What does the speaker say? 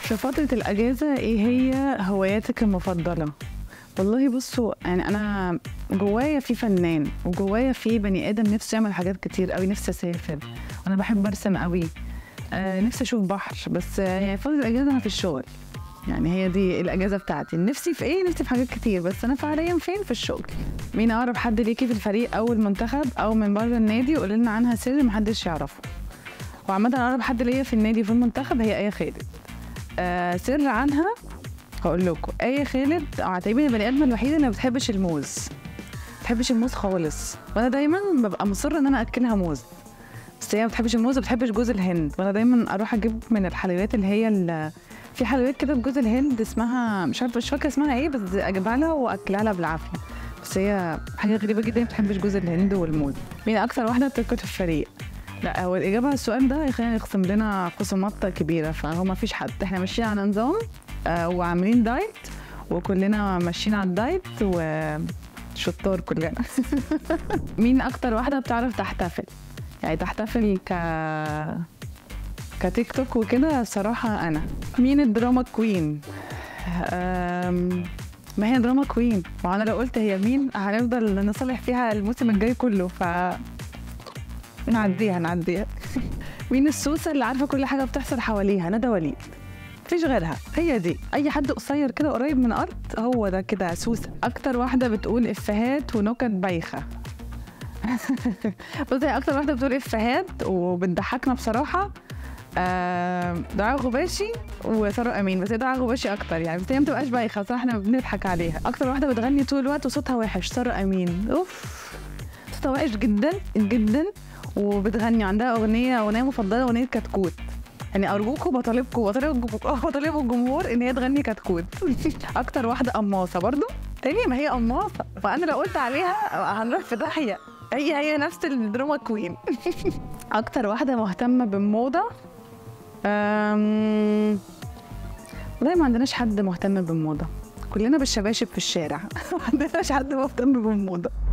في فترة الأجازة إيه هي هواياتك المفضلة؟ والله بصوا يعني أنا جوايا في فنان وجوايا في بني آدم نفسه يعمل حاجات كتير أوي نفسي أسافر أنا بحب أرسم أوي آه نفسي أشوف بحر بس آه يعني فترة الأجازة أنا في الشغل يعني هي دي الأجازة بتاعتي نفسي في إيه؟ نفسي في حاجات كتير بس أنا فعليا فين؟ في الشغل مين أقرب حد ليكي في الفريق أو المنتخب أو من بره النادي قولي لنا عنها سر محدش يعرفه وعامة أقرب حد ليا في النادي وفي المنتخب هي آية خالد آه سر عنها هقول لكم آية خالد اه تقريبا البني آدمة الوحيدة اللي ما بتحبش الموز ما بتحبش الموز خالص وأنا دايما ببقى مصرة إن أنا أكلها موز بس هي ما بتحبش الموز ما بتحبش جوز الهند وأنا دايما أروح أجيب من الحلويات اللي هي ال- في حلويات كده بجوز الهند اسمها مش عارفة مش فاكرة اسمها إيه بس أجيبها لها وأكلها لها بالعافية بس هي حاجة غريبة جدا ما بتحبش جوز الهند والموز مين أكتر واحدة بتركض في الفريق لا هو الإجابة على السؤال ده هيخلينا نقسم لنا خصومات كبيرة فهو ما فيش حد احنا ماشيين على نظام آه وعاملين دايت وكلنا ماشيين على الدايت وشطار كلنا مين أكتر واحدة بتعرف تحتفل يعني تحتفل ك كتيك توك وكده بصراحة أنا مين الدراما كوين أم... ما هي دراما كوين وأنا لو قلت هي مين هنفضل نصلح فيها الموسم الجاي كله ف نعديها نعديها مين السوسه اللي عارفه كل حاجه بتحصل حواليها ندى وليد مفيش غيرها هي دي اي حد قصير كده قريب من الارض هو ده كده سوسه اكتر واحده بتقول افيهات ونكت بايخه بصي هي اكتر واحده بتقول افيهات وبتضحكنا بصراحه آه، دعاء غباشي وساره امين بس هي دعاء غباشي اكتر يعني بس هي ما بتبقاش بايخه صح احنا بنضحك عليها اكتر واحده بتغني طول الوقت وصوتها وحش ساره امين اوف صوتها وحش جدا جدا وبتغني عندها اغنيه اغنيه مفضله اغنيه كتكوت يعني ارجوكوا بطالبكم وبطالب بطالب الجمهور ان هي تغني كتكوت اكتر واحده قماصه برضو تاني ما هي قماصه فانا لو قلت عليها هنروح في داهيه هي هي نفس الدراما كوين اكتر واحده مهتمه بالموضه أم... والله ما عندناش حد مهتم بالموضه كلنا بالشباشب في الشارع ما عندناش حد مهتم بالموضه